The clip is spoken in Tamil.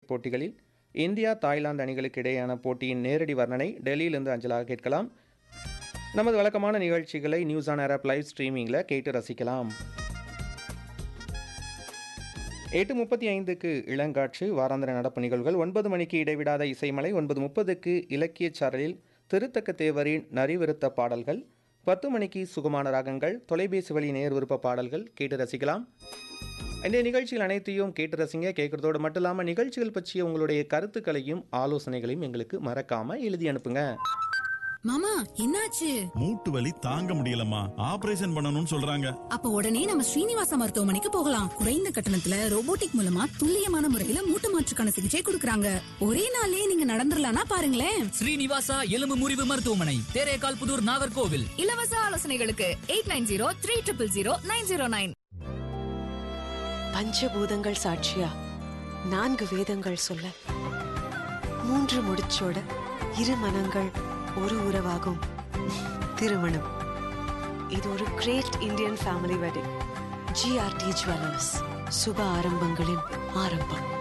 போட்டிகளில் இந்தியா தாய்லாந்து அணிகளுக்கு இடையேயான போட்டியின் நேரடி வர்ணனை டெல்லியிலிருந்து அஞ்சலாக கேட்கலாம் நமது வழக்கமான நிகழ்ச்சிகளை news on air app live ஸ்ட்ரீமிங்கில் கேட்டு ரசிக்கலாம் எட்டு முப்பத்தி ஐந்துக்கு இளங்காற்று வாராந்திர நடப்பு நிகழ்வுகள் ஒன்பது மணிக்கு இடைவிடாத இசைமலை ஒன்பது முப்பதுக்கு இலக்கியச் சாரலில் திருத்தக்க தேவரின் நரிவிருத்த பாடல்கள் பத்து மணிக்கு சுகமான ராகங்கள் தொலைபேசி வழி நேர் விருப்ப பாடல்கள் கேட்டு ரசிக்கலாம் இந்த நிகழ்ச்சிகள் அனைத்தையும் கேட்டு ரசிங்க கேட்குறதோடு மட்டும் இல்லாமல் நிகழ்ச்சிகள் பற்றிய உங்களுடைய கருத்துக்களையும் ஆலோசனைகளையும் எங்களுக்கு மறக்காமல் எழுதி அனுப்புங்க மாமா என்னாச்சு மூட்டு வலி தாங்க முடியலம்மா ஆபரேஷன் பண்ணணும்னு சொல்றாங்க அப்ப உடனே நம்ம ஸ்ரீனிவாசா மருத்துவமனைக்கு போகலாம் குறைந்த கட்டணத்துல ரோபோட்டிக் மூலமா துல்லியமான முறையில மூட்டு மாற்றுக்கான சிகிச்சை கொடுக்கறாங்க ஒரே நாள்லயே நீங்க நடந்துடலாம்னா பாருங்களேன் ஸ்ரீனிவாசா எலும்பு முறிவு மருத்துவமனை தேரேகால் புதூர் நாகர்கோவில் இலவச ஆலோசனைகளுக்கு eight nine zero three triple zero nine zero nine பஞ்சபூதங்கள் சாட்சியா நான்கு வேதங்கள் சொல்ல மூன்று முடிச்சோட இரு மனங்கள் ஒரு உறவாகும் திருமணம் இது ஒரு great Indian family wedding GRT jewellers சுப ஆரம்பங்களின் ஆரம்பம்